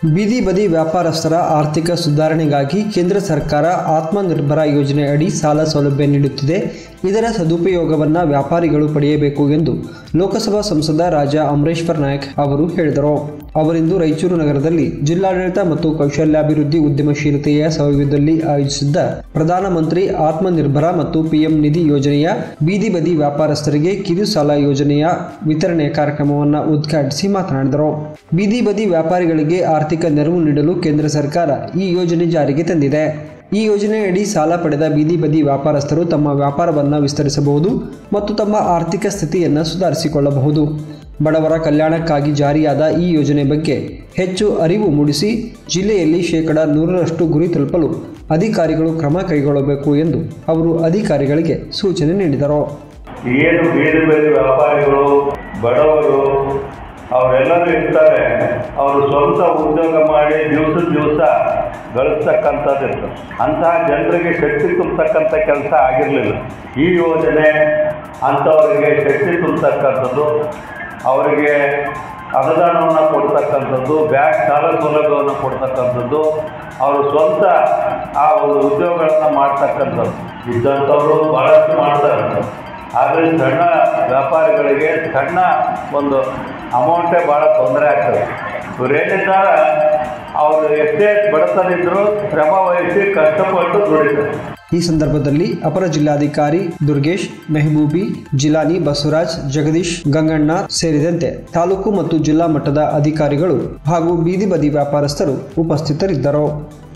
ಬೀದಿ ಬದಿ ವ್ಯಾಪಾರಸ್ಥರ ಆರ್ಥಿಕ ಸುಧಾರಣೆಗಾಗಿ ಕೇಂದ್ರ ಸರ್ಕಾರ ಆತ್ಮನಿರ್ಭರ ಯೋಜನೆ ಅಡಿ ಸಾಲ ಸೌಲಭ್ಯ ನೀಡುತ್ತಿದೆ ಇದರ ಸದುಪಯೋಗವನ್ನು ವ್ಯಾಪಾರಿಗಳು ಪಡೆಯಬೇಕು ಎಂದು ಲೋಕಸಭಾ ಸಂಸದ ರಾಜಾ ಅಮರೇಶ್ವರ್ ನಾಯಕ್ ಅವರು ಹೇಳಿದರು ಅವರಿಂದು ರಾಯಚೂರು ನಗರದಲ್ಲಿ ಜಿಲ್ಲಾಡಳಿತ ಮತ್ತು ಕೌಶಲ್ಯಾಭಿವೃದ್ಧಿ ಉದ್ಯಮಶೀಲತೆಯ ಸಹಯೋಗದಲ್ಲಿ ಆಯೋಜಿಸಿದ್ದ ಪ್ರಧಾನಮಂತ್ರಿ ಆತ್ಮನಿರ್ಭರ ಮತ್ತು ಪಿಎಂ ನಿಧಿ ಯೋಜನೆಯ ಬೀದಿ ಬದಿ ವ್ಯಾಪಾರಸ್ಥರಿಗೆ ಕಿರು ಸಾಲ ಯೋಜನೆಯ ವಿತರಣೆ ಕಾರ್ಯಕ್ರಮವನ್ನು ಉದ್ಘಾಟಿಸಿ ಮಾತನಾಡಿದರು ಬೀದಿ ಬದಿ ವ್ಯಾಪಾರಿಗಳಿಗೆ ಆರ್ಥಿಕ ನೆರವು ನೀಡಲು ಕೇಂದ್ರ ಸರ್ಕಾರ ಈ ಯೋಜನೆ ಜಾರಿಗೆ ತಂದಿದೆ ಈ ಯೋಜನೆಯಡಿ ಸಾಲ ಪಡೆದ ಬೀದಿ ಬದಿ ವ್ಯಾಪಾರಸ್ಥರು ತಮ್ಮ ವ್ಯಾಪಾರವನ್ನು ವಿಸ್ತರಿಸಬಹುದು ಮತ್ತು ತಮ್ಮ ಆರ್ಥಿಕ ಸ್ಥಿತಿಯನ್ನು ಸುಧಾರಿಸಿಕೊಳ್ಳಬಹುದು ಬಡವರ ಕಲ್ಯಾಣಕ್ಕಾಗಿ ಜಾರಿಯಾದ ಈ ಯೋಜನೆ ಬಗ್ಗೆ ಹೆಚ್ಚು ಅರಿವು ಮೂಡಿಸಿ ಜಿಲ್ಲೆಯಲ್ಲಿ ಶೇಕಡ ನೂರರಷ್ಟು ಗುರಿ ತಲುಪಲು ಅಧಿಕಾರಿಗಳು ಕ್ರಮ ಕೈಗೊಳ್ಳಬೇಕು ಎಂದು ಅವರು ಅಧಿಕಾರಿಗಳಿಗೆ ಸೂಚನೆ ನೀಡಿದರು ಏನು ಬೀದಿ ಬೀದಿ ವ್ಯಾಪಾರಿಗಳು ಬಡವರು ಅವರೆಲ್ಲರೂ ಇರ್ತಾರೆ ಅವರು ಸ್ವಂತ ಉದ್ಯೋಗ ಮಾಡಿ ದಿವಸ ದಿವಸ ಗಳಿಸ್ತಕ್ಕಂಥದ್ದು ಇರ್ತದೆ ಅಂತಹ ಜನರಿಗೆ ಶಕ್ತಿ ತುಂಬತಕ್ಕಂಥ ಕೆಲಸ ಆಗಿರಲಿಲ್ಲ ಈ ಯೋಜನೆ ಅಂಥವರಿಗೆ ಶಕ್ತಿ ತುಂಬತಕ್ಕಂಥದ್ದು ಅವರಿಗೆ ಅನುದಾನವನ್ನು ಕೊಡ್ತಕ್ಕಂಥದ್ದು ಬ್ಯಾಂಕ್ ಸಾಲ ಸೌಲಭ್ಯವನ್ನು ಕೊಡ್ತಕ್ಕಂಥದ್ದು ಅವರು ಸ್ವಂತ ಆ ಒಂದು ಉದ್ಯೋಗಗಳನ್ನು ಮಾಡ್ತಕ್ಕಂಥದ್ದು ಇದ್ದಂಥವರು ಭಾಳಷ್ಟು ಮಾಡ್ತಾರೆ ಆದರೆ ಸಣ್ಣ ವ್ಯಾಪಾರಿಗಳಿಗೆ ಸಣ್ಣ ಒಂದು ಅಮೌಂಟೇ ಭಾಳ ತೊಂದರೆ ಆಗ್ತದೆ ಇವ್ರೇನಿದ್ದಾರೆ ಅವರು ಎಷ್ಟೇ ಬಡತನ ಇದ್ದರೂ ಶ್ರಮ ವಹಿಸಿ ಕಷ್ಟಪಟ್ಟು ದುಡಿತಾರೆ ಈ ಸಂದರ್ಭದಲ್ಲಿ ಅಪರ ಜಿಲ್ಲಾಧಿಕಾರಿ ದುರ್ಗೇಶ್ ಮೆಹಬೂಬಿ ಜಿಲಾನಿ ಬಸವರಾಜ್ ಜಗದೀಶ್ ಗಂಗಣ್ಣ ಸೇರಿದಂತೆ ತಾಲೂಕು ಮತ್ತು ಜಿಲ್ಲಾ ಮಟ್ಟದ ಅಧಿಕಾರಿಗಳು ಹಾಗೂ ಬೀದಿ ಬದಿ ವ್ಯಾಪಾರಸ್ಥರು ಉಪಸ್ಥಿತರಿದ್ದರು